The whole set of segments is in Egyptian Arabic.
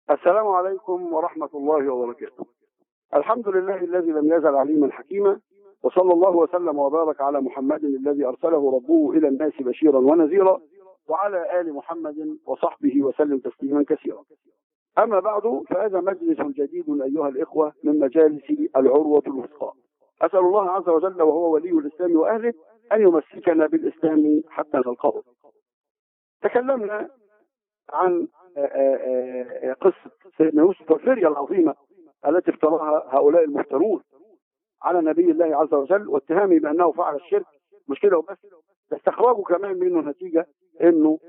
السلام عليكم ورحمة الله وبركاته الحمد لله الذي لم يزل عليما حكيما وصلى الله وسلم وبارك على محمد الذي أرسله ربه إلى الناس بشيرا ونذيرا وعلى آل محمد وصحبه وسلم تسليما كثيرا أما بعد فهذا مجلس جديد أيها الإخوة من مجالس العروة الوثقى أسأل الله عز وجل وهو ولي الإسلام وأهله أن يمسكنا بالإسلام حتى نلقاه تكلمنا عن قصة سيدنا يوسف والفرية العظيمة التي افتراها هؤلاء المفترون على نبي الله عز وجل واتهامه بأنه فعل الشرك مش كده وبس استخرجوا كمان منه نتيجة انه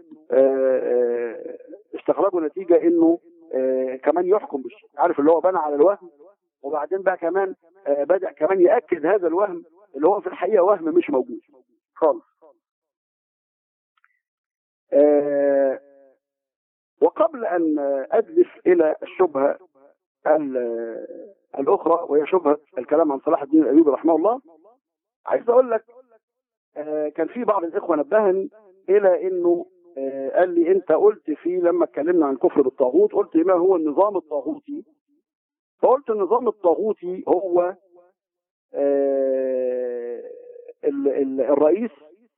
استخرجوا نتيجة انه كمان يحكم بالشرك عارف اللي هو بنى على الوهم وبعدين بقى كمان بدأ كمان يأكد هذا الوهم اللي هو في الحقيقة وهم مش موجود خالص وقبل أن أدلف إلى الشبهة الأخرى وهي شبهة الكلام عن صلاح الدين الأيوبي رحمه الله عايز أقول لك كان في بعض الإخوة نبهني إلى أنه قال لي أنت قلت في لما اتكلمنا عن كفر بالطاغوت قلت ما هو النظام الطاغوتي فقلت النظام الطاغوتي هو الرئيس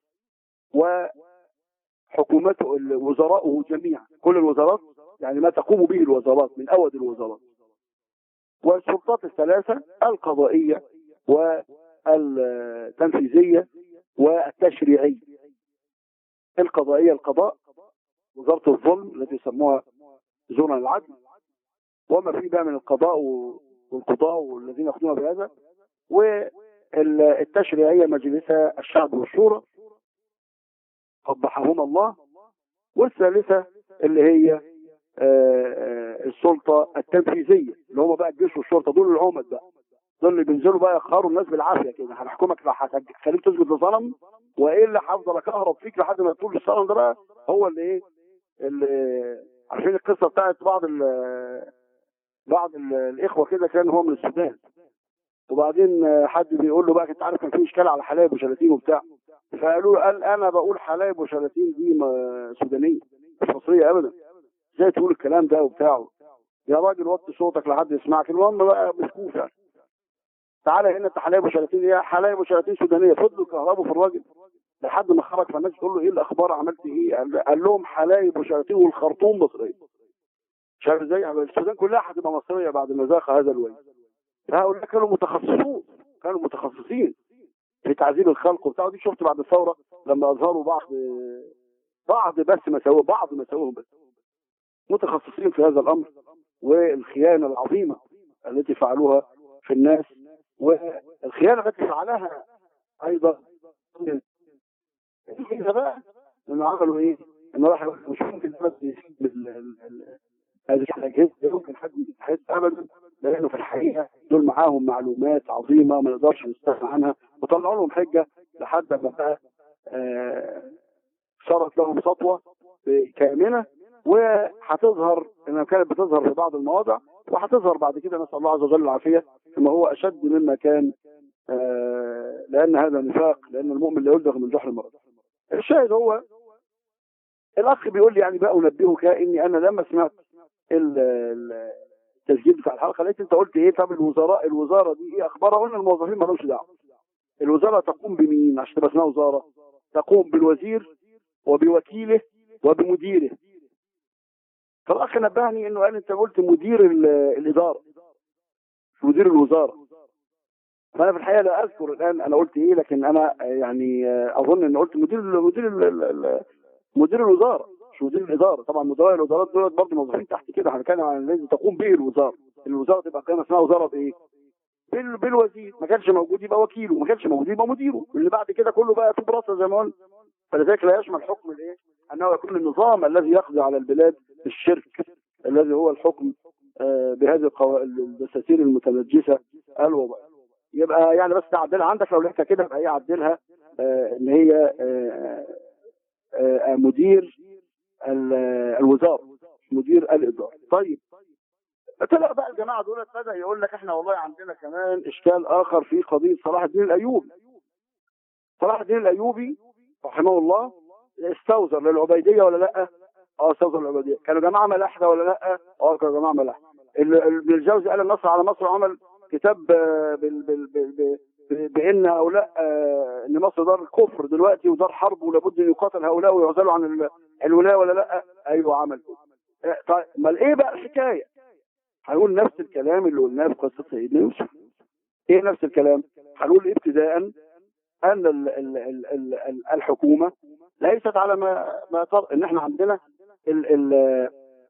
وحكومته وزراءه جميعا كل الوزارات يعني ما تقوم به الوزارات من أود الوزارات والسلطات الثلاثة القضائية والتنفيذية والتشريعية القضائية القضاء وزارة الظلم التي يسموها زون العدل وما في بقى من القضاء والقضاء والذين يخدمون بهذا والتشريعية مجلسها الشعب والشورى قبحهما الله والثالثة اللي هي السلطة التنفيذية اللي هم بقى الجيش والشرطة دول العمد بقى دول اللي بينزلوا بقى يقهروا الناس بالعافية كده هنحكمك هخليك تسجد لصنم وايه اللي هفضل اكهرب فيك لحد ما تقول الصنم ده بقى هو اللي ايه اللي عارفين القصة بتاعت بعض ال بعض ال الاخوة كده كان هو من السودان وبعدين حد بيقول له بقى انت عارف كان في اشكال على حلايب وشلاتين وبتاع فقالوا له قال انا بقول حلايب وشلاتين دي سودانيه مش مصريه ابدا ازاي تقول الكلام ده وبتاعه يا راجل وطي صوتك لحد يسمعك المهم بقى مسكوف يعني تعالى هنا انت حلايب وشلاتين ايه حلايب وشلاتين سودانيه فضلوا كهربوا في الراجل لحد ما خرج فالناس تقول له ايه الاخبار عملت ايه قال لهم حلايب وشلاتين والخرطوم مصريه شايف ازاي السودان كلها هتبقى مصريه بعد ما ذاق هذا الويل هؤلاء كانوا متخصصون كانوا متخصصين في تعذيب الخلق وبتاع دي شفت بعد الثوره لما اظهروا بعض بعض بس مساوئ بعض مساوئهم بس متخصصين في هذا الامر والخيانه العظيمه التي فعلوها في الناس والخيانه التي فعلها ايضا الخيانه بقى انه عملوا ايه؟ انه راح مش ممكن هذه الاجهزه يمكن حد يتحس ابدا لانه في الحقيقه دول معاهم معلومات عظيمه ما نقدرش نستغنى عنها وطلعوا لهم حجه لحد ما بقى صارت لهم سطوه كامنه وهتظهر انها كانت بتظهر في بعض المواضع وهتظهر بعد كده نسال الله عز وجل العافيه كما هو اشد مما كان لان هذا نفاق لان المؤمن لا يلدغ من جحر المرض الشاهد هو الاخ بيقول لي يعني بقى انبهك اني انا لما سمعت التسجيل بتاع الحلقه لقيت انت قلت ايه طب الوزراء الوزاره دي ايه اخبارها قلنا الموظفين ما لهمش دعوه الوزاره تقوم بمين عشان تبقى اسمها وزاره تقوم بالوزير وبوكيله وبمديره فالاخ نبهني انه قال انت قلت مدير الاداره مدير الوزاره فانا في الحقيقه لا اذكر الان انا قلت ايه لكن انا يعني اظن ان قلت مدير مدير مدير الوزاره مش مدير الاداره طبعا مدراء الادارات دول برضه موظفين تحت كده هنتكلم عن الذي تقوم به الوزاره الوزاره تبقى قيمه اسمها وزاره بايه؟ بال بالوزير ما كانش موجود يبقى وكيله ما كانش موجود يبقى مديره اللي بعد كده كله بقى في براسه زي ما قلنا فلذلك لا يشمل حكم الايه؟ انه يكون النظام الذي يقضي على البلاد بالشرك الذي هو الحكم آه بهذه القو... الدساتير المتنجسه الوضع يبقى يعني بس تعدلها عندك لو لقيتها كده يبقى هي عدلها آه ان هي آه آه مدير الوزاره مدير الاداره طيب طلع بقى الجماعه دول ابتدى يقول لك احنا والله عندنا كمان اشكال اخر في قضيه صلاح الدين الايوبي صلاح الدين الايوبي رحمه الله استوزر للعبيديه ولا لا اه استاذ العبوديه كانوا جماعه ملاحده ولا لا اه كانوا جماعه ملاحده ال- ال- ابن الجوزي قال النصر على مصر وعمل كتاب آه، بال بال بال ب- ب- بان هؤلاء آه، ان مصر دار كفر دلوقتي ودار حرب ولابد ان يقاتل هؤلاء ويعزلوا عن ال- الولايه ولا لا ايوه عمل كده. آه، طيب امال ايه بقى الحكايه هنقول نفس الكلام اللي قلناه في قصه سيدنا يوسف ايه نفس الكلام هنقول ابتداء ان ال ال ال ال ال الحكومه ليست على ما ما تر... ان احنا عندنا ال ال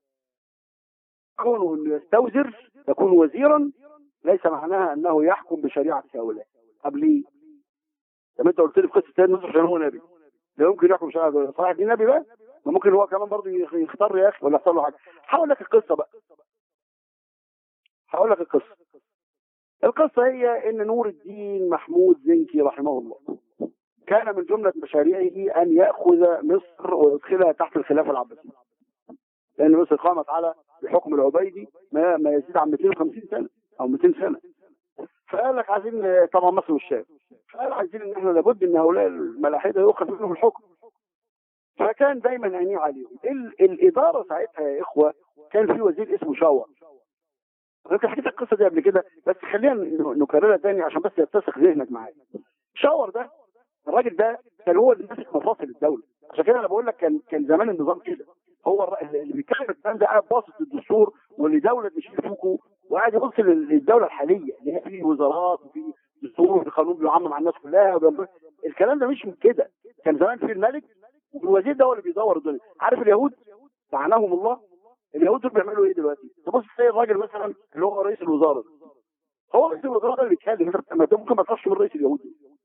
كونه انه يستوزر يكون وزيرا ليس معناها انه يحكم بشريعه هؤلاء طب ليه؟ طب انت قلت لي في قصه سيدنا يوسف عشان هو نبي لا يمكن يحكم بشريعه هؤلاء صحيح دي نبي بقى ما ممكن هو كمان برضه يخ- يختار يا اخي ولا يحصل له حاجه هقول لك القصه بقى هقول لك القصه القصه هي ان نور الدين محمود زنكي رحمه الله كان من جملة مشاريعه أن يأخذ مصر ويدخلها تحت الخلافة العباسية لأن مصر قامت على الحكم العبيدي ما, ما يزيد عن 250 سنة أو 200 سنة فقال لك عايزين طبعا مصر والشام فقال عايزين ان احنا لابد ان هؤلاء الملاحده يؤخذ منهم الحكم فكان دايما عينيه عليهم ال- الاداره ساعتها يا اخوه كان في وزير اسمه شاور انا كنت حكيت القصه دي قبل كده بس خلينا ن- نكررها تاني عشان بس يتسق ذهنك معايا شاور ده الراجل ده كان هو اللي ماسك مفاصل الدوله عشان كده انا بقول لك كان كان زمان النظام كده هو الر- اللي بيتكلم الكلام ده قاعد باصص للدستور واللي دوله تشيل فوقه وقاعد يبص لل- للدوله الحاليه اللي هي فيه وزارات وفي دستور وفي قانون بيعمم على الناس كلها وبيعمل- الكلام ده مش من كده كان زمان في الملك والوزير ده هو اللي بيدور الدنيا عارف اليهود لعنهم الله اليهود دول بيعملوا ايه دلوقتي؟ تبص تلاقي الراجل مثلا اللي هو رئيس الوزاره ده هو رئيس الوزراء ده اللي بيتكلم انت ما- ده ممكن ما تخافش من رئيس اليهود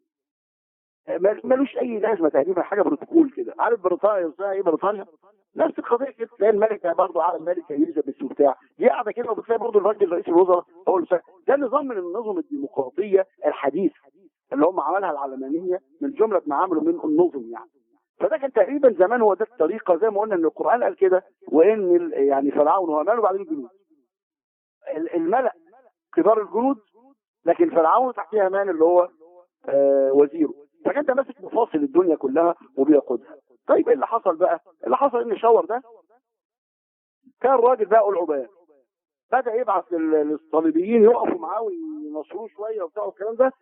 ما- ملوش اي لازمه تقريبا حاجه بروتوكول كده عارف بريطانيا اسمها ايه بريطانيا نفس القضيه كده تلاقي الملكه برضه على الملكه اليزابيث وبتاع دي قاعده كده وبتلاقي برضه الراجل رئيس الوزراء هو اللي شغال. ده نظام من النظم الديمقراطيه الحديثه اللي هم عملها العلمانيه من جمله ما عملوا من النظم يعني فده كان تقريبا زمان هو ده الطريقه زي ما قلنا ان القران قال كده وان ال- يعني فرعون وهامان وبعدين الجنود ال- الملأ كبار الجنود لكن فرعون تحتيه هامان اللي هو آه وزيره فكان ده ماسك مفاصل الدنيا كلها وبيقودها طيب ايه اللي حصل بقى اللي حصل ان شاور ده كان راجل بقى العباد بدا يبعث لل- للصليبيين يقفوا معاه وينصروه شويه وبتاع والكلام ده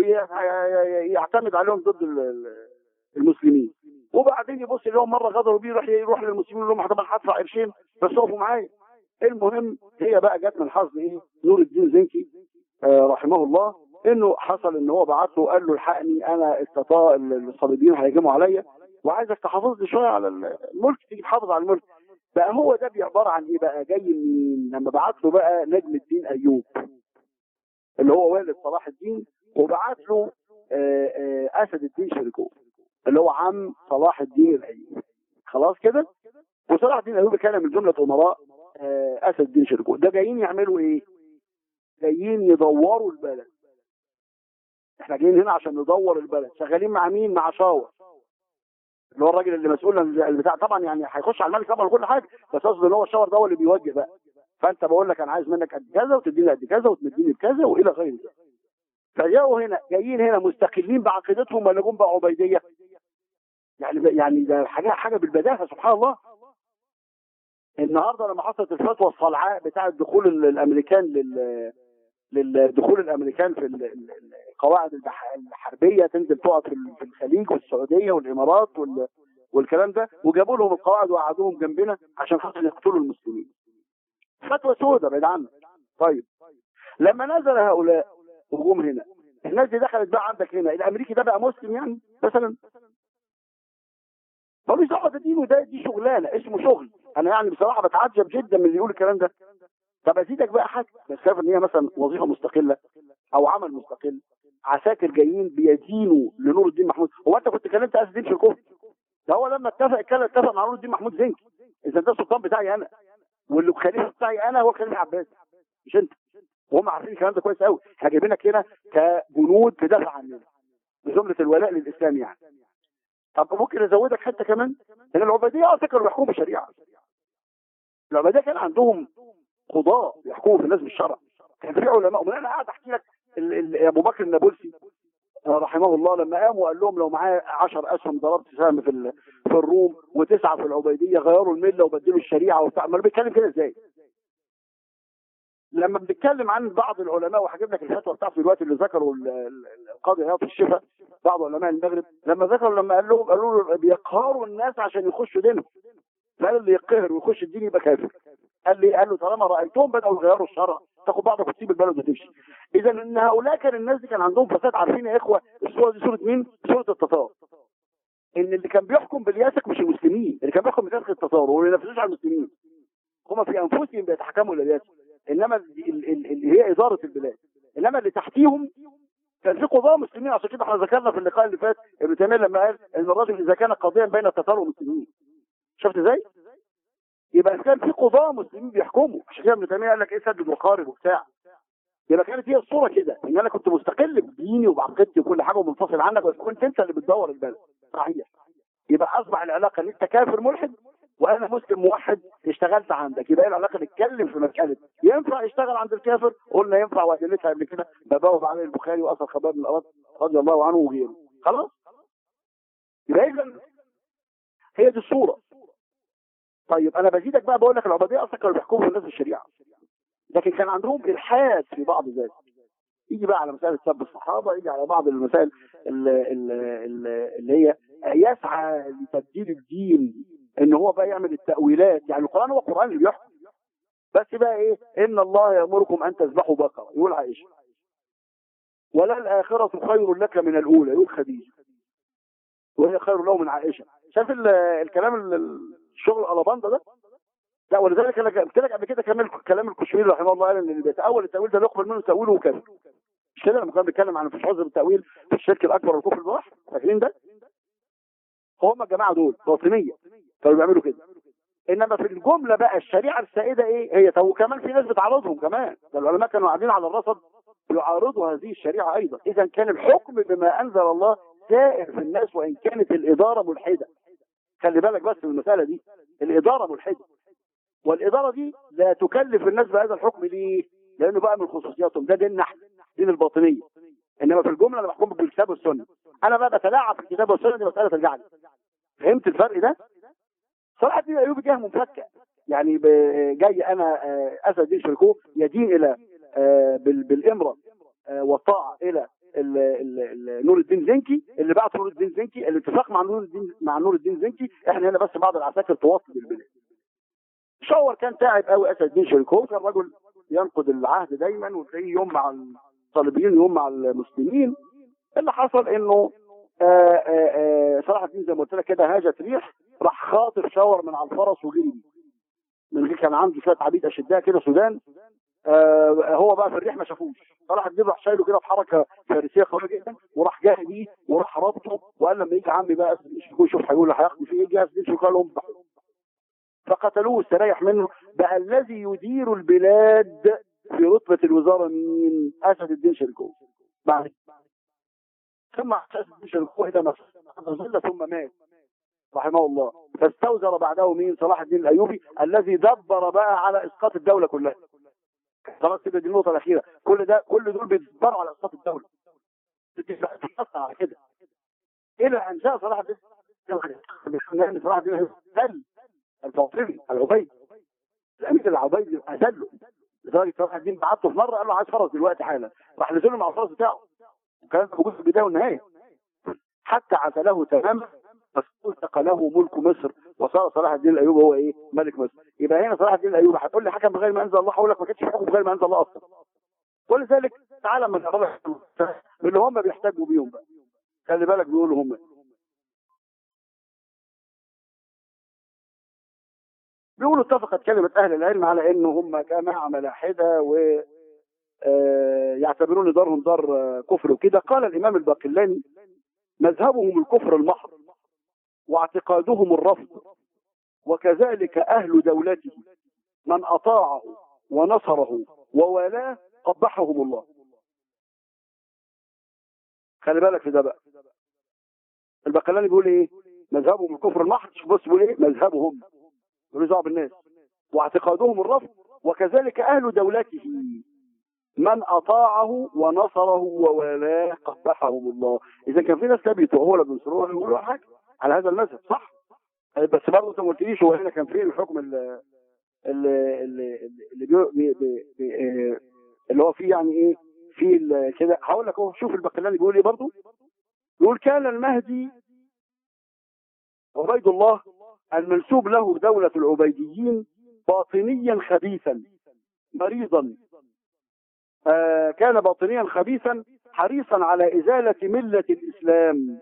ويعتمد عليهم ضد ال- ال- المسلمين وبعدين يبص لهم مره غدروا بيه يروح يروح للمسلمين يقول لهم طبعا هدفع قرشين بس اقفوا معايا المهم هي بقى جت من حظ ايه نور الدين زنكي آه رحمه الله انه حصل ان هو بعت له قال له الحقني انا استطاع الصليبيين هيهجموا عليا وعايزك تحافظ لي شويه على الملك تيجي تحافظ على الملك بقى هو ده عباره عن ايه بقى جاي من لما بعت له بقى نجم الدين ايوب اللي هو والد صلاح الدين وبعت له آه، آه، اسد الدين شركوه اللي هو عم صلاح الدين الايوبي خلاص كده وصلاح الدين الايوبي كان من جمله امراء آه، اسد الدين شركوه ده جايين يعملوا ايه جايين يدوروا البلد احنا جايين هنا عشان ندور البلد شغالين مع مين مع شاور اللي هو الراجل اللي مسؤول عن البتاع طبعا يعني هيخش على الملك طبعا وكل حاجه بس قصدي ان هو الشاور ده هو اللي بيوجه بقى فانت بقول لك انا عايز منك قد كذا وتديني قد كذا وتمديني بكذا والى غير ذلك فجاءوا هنا جايين هنا مستقلين بعقيدتهم ولا جم بقى عبيديه يعني يعني ده حاجه حاجه بالبداهه سبحان الله النهارده لما حصلت الفتوى الصلعاء بتاعه دخول ال- الامريكان لل للدخول الامريكان في ال- ال- القواعد البح- الحربيه تنزل تقعد في ال- في الخليج والسعوديه والامارات وال والكلام ده وجابوا لهم القواعد وقعدوهم جنبنا عشان خاطر يقتلوا المسلمين فتوى سوداء بعيد عنك طيب لما نزل هؤلاء وجم هنا الناس دي دخلت بقى عندك هنا الامريكي ده بقى مسلم يعني مثلا ملوش دعوه ده دين وده دي شغلانه اسمه شغل انا يعني بصراحه بتعجب جدا من اللي يقول الكلام ده طب ازيدك بقى حاجه بس شايف ان هي مثلا وظيفه مستقله او عمل مستقل عساكر جايين بيدينوا لنور الدين محمود هو انت كنت كلمت اسد الدين شركوف ده هو لما اتفق اتكلم اتفق مع نور الدين محمود زنكي اذا ده السلطان بتاعي انا واللي الخليفه بتاعي انا هو الخليفه عباس مش انت وهم عارفين الكلام ده كويس قوي احنا جايبينك هنا كجنود تدافع عننا بجمله الولاء للاسلام يعني طب ممكن ازودك حته كمان ان العباديه اه كانوا بيحكموا بالشريعه العباديه كان عندهم قضاة بيحكموا في الناس بالشرع كان في علماء ومن انا قاعد احكي لك ال- ال- ابو بكر النابلسي رحمه الله لما قام وقال لهم لو معايا 10 اسهم ضربت سهم في ال- في الروم وتسعه في العبيديه غيروا المله وبدلوا الشريعه وبتاع ما بيتكلم كده ازاي؟ لما بنتكلم عن بعض العلماء وهجيب لك الفتوى بتاعته دلوقتي اللي ذكروا ال- ال- القاضي عياض في الشفاء بعض علماء المغرب لما ذكروا لما قال لهم قالوا له بيقهروا الناس عشان يخشوا دينهم فقال اللي يقهر ويخش الدين يبقى كافر قال لي قال له طالما رايتهم بداوا يغيروا الشرع تاخد بعضك وتسيب البلد وتمشي اذا ان هؤلاء كان الناس دي كان عندهم فساد عارفين يا اخوه الصوره دي صوره مين؟ صوره التتار ان اللي كان بيحكم بالياسك مش المسلمين اللي كان بيحكم بياسك التتار وما ينفذوش على المسلمين هم في انفسهم بيتحكموا الى الياسك انما ال- ال- ال- اللي هي اداره البلاد انما اللي تحتيهم كان في قضاة مسلمين عشان كده احنا ذكرنا في اللقاء اللي فات ابن تيميه لما قال ان الرجل اذا كان قاضيا بين التتار والمسلمين شفت ازاي؟ يبقى كان في قضاة مسلمين بيحكموا عشان كده ابن تيميه قال لك ايه سدد وقارب وبتاع يبقى كانت هي الصوره كده ان انا كنت مستقل بديني وبعقيدتي وكل حاجه ومنفصل عنك بس كنت انت اللي بتدور البلد صحيح يبقى اصبح العلاقه ان انت كافر ملحد وانا مسلم موحد اشتغلت عندك يبقى إيه العلاقه نتكلم في مساله ينفع يشتغل عند الكافر قلنا ينفع وادلتها قبل كده ببوب عليه البخاري واثر خباب بن الاراد رضي الله عنه وغيره خلاص يبقى اذا هي دي الصوره طيب انا بزيدك بقى بقول لك العباديه اصلا كانوا بيحكموا الناس بالشريعه لكن كان عندهم الحاد في بعض ذلك يجي بقى على مسائل سب الصحابه يجي على بعض المسائل اللي, اللي, اللي هي يسعى لتبديل الدين ان هو بقى يعمل التاويلات يعني القران هو القران اللي بيحكم بس بقى ايه ان الله يامركم ان تذبحوا بقره يقول عائشه ولا الاخره خير لك من الاولى يقول خديجه وهي خير له من عائشه شايف ال- الكلام ال- الشغل الالباندا ده لا ولذلك انا قلت لك قبل كده كمان كلام الكشميري رحمه الله قال ان اللي بيتاول التاويل ده يقبل منه تاويله وكافر مش كده لما كان بيتكلم عن مفيش عذر بالتاويل في الشرك الاكبر والكفر البواح فاكرين ده؟ هم الجماعه دول باطنيه كانوا بيعملوا كده انما في الجمله بقى الشريعه السائده ايه هي طب وكمان في ناس بتعارضهم كمان ده العلماء كانوا قاعدين على الرصد يعارضوا هذه الشريعه ايضا اذا كان الحكم بما انزل الله سائر في الناس وان كانت الاداره ملحده خلي بالك بس من المساله دي الاداره ملحده والاداره دي لا تكلف الناس بهذا الحكم ليه؟ لانه بقى من خصوصياتهم ده دين نحن دين الباطنيه انما في الجمله انا بحكم بالكتاب والسنه انا بقى بتلاعب في الكتاب والسنه دي مساله ترجع لي فهمت الفرق ده؟ صلاح الدين الايوبي جه منفكه يعني ب- جاي انا آه، اسد الدين شركوه يدين الى آه، بال- بالامره آه، والطاعه الى ال- ال- ال- نور الدين زنكي اللي بعت نور الدين زنكي الاتفاق مع نور الدين مع نور الدين زنكي احنا هنا بس بعض العساكر توصل البلاد شاور كان تعب قوي اسد الدين شركوه كان رجل ينقض العهد دايما وتلاقيه يوم مع الصليبيين يوم مع المسلمين اللي حصل انه آه، آه، آه، صلاح الدين زي ما قلت لك كده هاجت ريح راح خاطف شاور من على الفرس وجري بيه. من غير كان عنده شويه عبيد اشداء كده سودان آه هو بقى في الريح ما شافوش صلاح الدين راح شايله كده بحركه فارسيه قويه جدا وراح جاي بيه وراح رابطه وقال لما يجي عمي بقى اسد يشوف يشوف هيقول له هياخد فيه ايه جهاز دين قال لهم فقتلوه استريح منه بقى الذي يدير البلاد في رتبه الوزاره مين؟ اسد الدين شركوه بعد ثم اسد الدين شركوه ده نزل ثم مات رحمه الله فاستوزر بعده مين صلاح الدين الايوبي الذي دبر بقى على اسقاط الدوله كلها خلاص كده دي النقطه الاخيره كل ده كل دول بيدبروا على اسقاط الدوله بتتحصل على كده الى ان جاء صلاح الدين يعني صلاح الدين الايوبي ذل الفاطمي العبيد الامير العبيد اذله لدرجه صلاح الدين بعته في مره قال له عايز فرس دلوقتي حالا راح نزل له مع الفرس بتاعه وكان موجود في البدايه والنهايه حتى عزله تماما فاستلق له ملك مصر وصار صلاح الدين الايوبي هو ايه ملك مصر يبقى هنا صلاح الدين الايوبي هتقول لي حكم بغير ما انزل الله هقول لك ما كانش حكم بغير ما انزل الله اصلا ولذلك تعالى من الله اللي هم بيحتاجوا بيهم بقى خلي بالك بيقولوا هم بيقولوا اتفقت كلمة أهل العلم على إن هم جماعة ملاحدة و آه، يعتبرون دارهم دار آه، كفر وكده قال الإمام الباقلاني مذهبهم الكفر المحض واعتقادهم الرفض وكذلك أهل دولته من أطاعه ونصره ووالاه قبحهم الله خلي بالك في ده بقى البقلاني بيقول ايه مذهبهم الكفر المحض شوف بص بيقول ايه مذهبهم يقول دعوه بالناس واعتقادهم الرفض وكذلك اهل دولته من اطاعه ونصره ووالاه قبحهم الله اذا كان في ناس ثابته وهو لا بينصروه ولا يقولوا حاجه على هذا المذهب صح بس برضه انت ما قلتليش هو هنا كان فين الحكم اللي اللي اللي, اللي بي بي بي بي آه، اللي هو فيه يعني ايه في ال- كده هقول لك اهو شوف البقلاني بيقول ايه برضه يقول كان المهدي عبيد الله المنسوب له دولة العبيديين باطنيا خبيثا مريضا آه كان باطنيا خبيثا حريصا على إزالة ملة الإسلام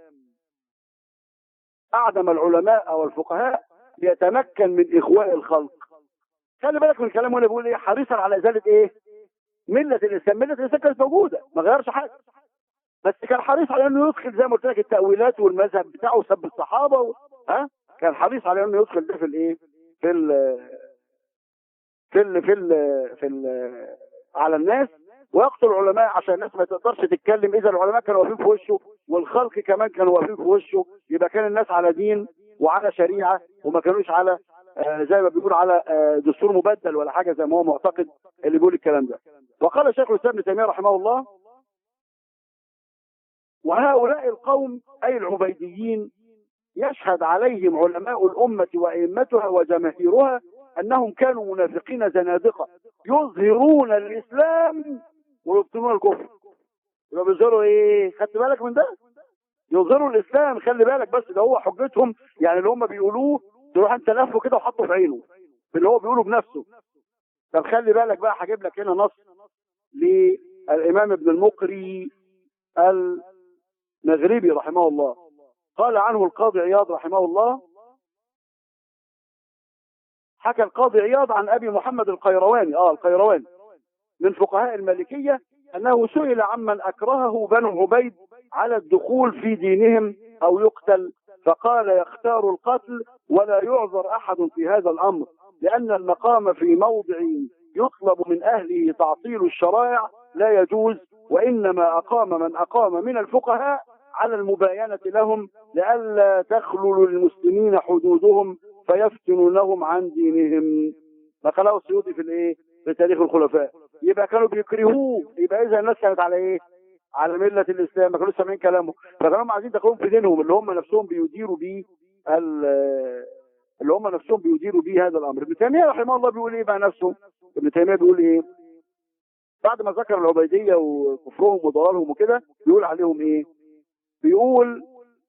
أعدم العلماء والفقهاء يتمكن من إخواء الخلق خلي بالك من الكلام وانا بقول ايه حريصا على إزالة ايه ملة الإسلام ملة الإسلام كانت موجودة ما غيرش حاجة بس كان حريص على انه يدخل زي ما قلت لك التأويلات والمذهب بتاعه وسب الصحابة و... ها كان حريص على انه يدخل ده في الايه في ال في ال في ال في ال على الناس ويقتل العلماء عشان الناس ما تقدرش تتكلم اذا العلماء كانوا واقفين في وشه والخلق كمان كانوا واقفين في وشه يبقى كان الناس على دين وعلى شريعه وما كانوش على آه زي ما بيقول على آه دستور مبدل ولا حاجه زي ما هو معتقد اللي بيقول الكلام ده وقال شيخ الاسلام ابن تيميه رحمه الله وهؤلاء القوم اي العبيديين يشهد عليهم علماء الأمة وأئمتها وجماهيرها أنهم كانوا منافقين زنادقة يظهرون الإسلام ويبطنون الكفر يبقى بيظهروا إيه خدت بالك من ده يظهروا الإسلام خلي بالك بس ده هو حجتهم يعني اللي هم بيقولوه تروح أنت لفه كده وحطه في عينه اللي هو بيقوله بنفسه طب خلي بالك بقى هجيب لك هنا نص للإمام ابن المقري المغربي رحمه الله قال عنه القاضي عياض رحمه الله حكى القاضي عياض عن ابي محمد القيرواني اه القيرواني من فقهاء المالكيه انه سئل عمن اكرهه بنو عبيد على الدخول في دينهم او يقتل فقال يختار القتل ولا يعذر احد في هذا الامر لان المقام في موضع يطلب من اهله تعطيل الشرائع لا يجوز وانما اقام من اقام من الفقهاء على المباينة لهم لئلا تخلل المسلمين حدودهم فيفتنونهم عن دينهم ما قاله السيوطي في الايه في تاريخ الخلفاء يبقى كانوا بيكرهوه يبقى اذا الناس كانت على ايه على ملة الاسلام ما كانوش سامعين كلامه فكانوا عايزين يدخلوهم في دينهم اللي هم نفسهم بيديروا بيه اللي هم نفسهم بيديروا بيه هذا الامر ابن تيميه رحمه الله بيقول ايه بقى نفسه ابن تيميه بيقول ايه بعد ما ذكر العبيديه وكفرهم وضلالهم وكده بيقول عليهم ايه بيقول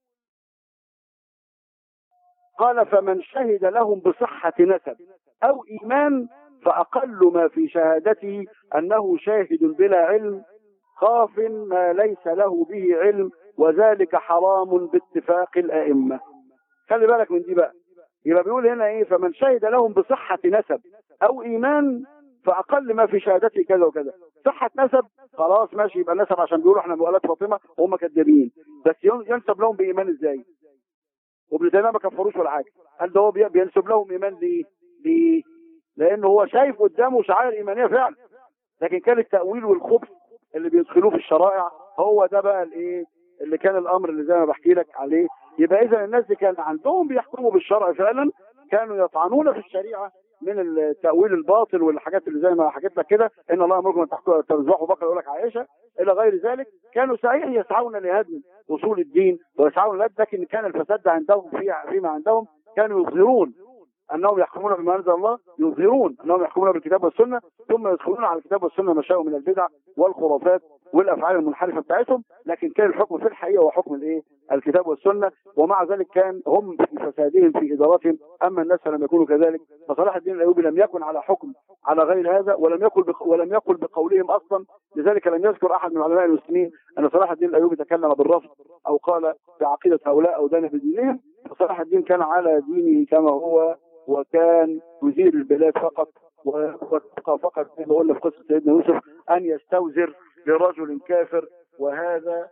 قال فمن شهد لهم بصحة نسب أو إيمان فأقل ما في شهادته أنه شاهد بلا علم خاف ما ليس له به علم وذلك حرام باتفاق الأئمة خلي بالك من دي بقى يبقى بيقول هنا ايه فمن شهد لهم بصحة نسب أو إيمان فأقل ما في شهادته كذا وكذا صحة نسب خلاص ماشي يبقى نسب عشان بيقولوا احنا مؤلات فاطمة وهم كذابين بس ينسب لهم بإيمان ازاي وابن تيمية ما كفروش ولا حاجة قال ده هو بينسب لهم إيمان ليه ليه لأنه هو شايف قدامه شعائر إيمانية فعلا لكن كان التأويل والخبث اللي بيدخلوه في الشرائع هو ده بقى الايه اللي كان الامر اللي زي ما بحكي لك عليه يبقى اذا الناس دي كان عندهم بيحكموا بالشرع فعلا كانوا يطعنون في الشريعه من التأويل الباطل والحاجات اللي زي ما حكيت لك كده ان الله امركم ان تذبحوا بقره يقول لك عائشه الى غير ذلك كانوا صحيح يسعون لهدم اصول الدين ويسعون لهدم لكن كان الفساد عندهم في فيما عندهم كانوا يظهرون انهم يحكمون بما انزل الله يظهرون انهم يحكمون بالكتاب والسنه ثم يدخلون على الكتاب والسنه ما شاءوا من البدع والخرافات والافعال المنحرفه بتاعتهم لكن كان الحكم في الحقيقه هو حكم الايه الكتاب والسنه ومع ذلك كان هم في فسادهم في ادارتهم اما الناس فلم يكونوا كذلك فصلاح الدين الايوبي لم يكن على حكم على غير هذا ولم يقل بق... ولم يقل بقولهم اصلا لذلك لم يذكر احد من علماء المسلمين ان صلاح الدين الايوبي تكلم بالرفض او قال بعقيده هؤلاء او دان بدينهم فصلاح الدين كان على دينه كما هو وكان يزيل البلاد فقط واتقى فقط زي ما قلنا في قصه سيدنا يوسف ان يستوزر لرجل كافر وهذا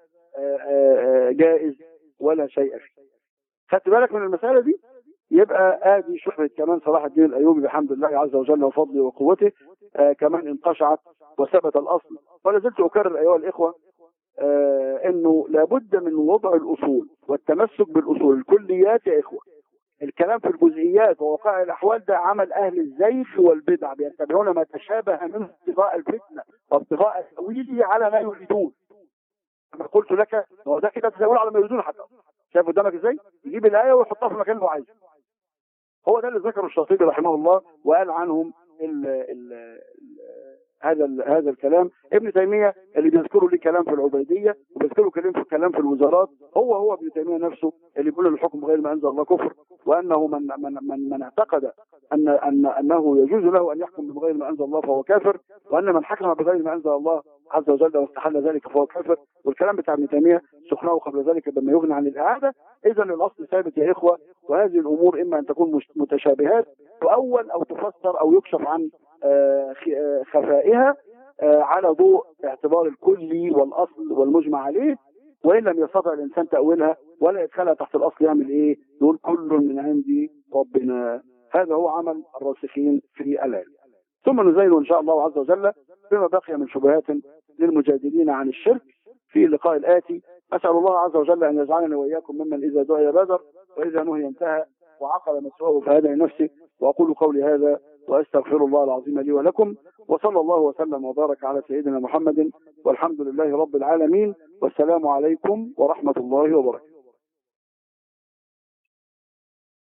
جائز ولا شيء فيه. خدت بالك من المساله دي؟ يبقى ادي شهرة كمان صلاح الدين الايوبي بحمد الله عز وجل وفضله وقوته آه كمان انقشعت وثبت الاصل ولا زلت اكرر ايها الاخوه آه انه لابد من وضع الاصول والتمسك بالاصول الكليات يا اخوه الكلام في الجزئيات ووقائع الاحوال ده عمل اهل الزيف والبدع بيتبعون ما تشابه منه ابتغاء الفتنه وابتغاء تاويله على ما يريدون انا قلت لك هو ده كده تساؤل على ما يريدون حتى شايف قدامك ازاي يجيب الايه ويحطها في المكان اللي هو عايزه هو ده اللي ذكره الشاطبي رحمه الله وقال عنهم ال ال ال هذا ال هذا الكلام ابن تيميه اللي بيذكروا ليه كلام في العبيديه وبيذكروا كلام في كلام في الوزارات هو هو ابن تيميه نفسه اللي بيقول الحكم غير ما انزل الله كفر وانه من من من, من اعتقد ان ان انه يجوز له ان يحكم بغير ما انزل الله فهو كافر وان من حكم بغير ما انزل الله عز وجل واستحل ذلك فهو كافر والكلام بتاع ابن تيميه سخناه قبل ذلك بما يغني عن الاعاده اذا الاصل ثابت يا اخوه وهذه الامور اما ان تكون مش- متشابهات تؤول او تفسر او يكشف عن آه، خ- آه، خفائها آه، على ضوء اعتبار الكلي والاصل والمجمع عليه وان لم يستطع الانسان تاويلها ولا يدخلها تحت الاصل يعمل ايه؟ يقول كل من عندي ربنا هذا هو عمل الراسخين في العلم ثم نزيل ان شاء الله عز وجل بما بقي من شبهات للمجادلين عن الشرك في اللقاء الاتي اسال الله عز وجل ان يجعلنا واياكم ممن اذا دعي بادر واذا نهي انتهى وعقل مسواه فهدى لنفسه واقول قولي هذا واستغفر الله العظيم لي ولكم وصلى الله وسلم وبارك على سيدنا محمد والحمد لله رب العالمين والسلام عليكم ورحمه الله وبركاته